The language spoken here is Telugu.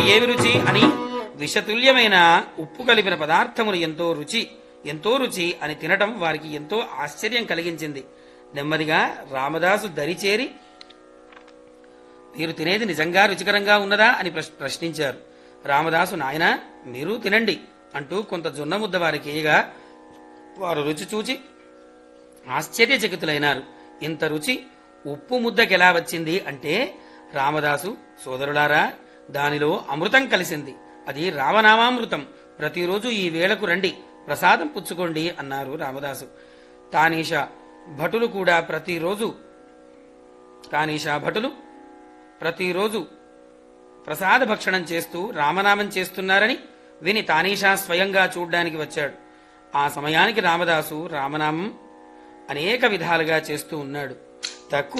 ఏమి రుచి అని విషతుల్యమైన ఉప్పు కలిపిన పదార్థములు ఎంతో రుచి ఎంతో రుచి అని తినటం వారికి ఎంతో ఆశ్చర్యం కలిగించింది నెమ్మదిగా రామదాసు దరిచేరి మీరు తినేది నిజంగా రుచికరంగా ఉన్నదా అని ప్రశ్- ప్రశ్నించారు రామదాసు నాయన మీరు తినండి అంటూ కొంత జొన్న ముద్ద వారికి వేయగా వారు రుచి చూచి ఆశ్చర్యచకితులైనారు ఇంత రుచి ఉప్పు ముద్దకెలా వచ్చింది అంటే రామదాసు సోదరులారా దానిలో అమృతం కలిసింది అది రామనామామృతం ప్రతిరోజు ఈ వేళకు రండి ప్రసాదం పుచ్చుకోండి అన్నారు రామదాసు తానీషా భటులు కూడా ప్రతిరోజు తానీషా భటులు ప్రతిరోజు ప్రసాద భక్షణం చేస్తూ రామనామం చేస్తున్నారని విని తానీషా స్వయంగా చూడ్డానికి వచ్చాడు ఆ సమయానికి రామదాసు రామనామం అనేక విధాలుగా చేస్తూ ఉన్నాడు తక్కువ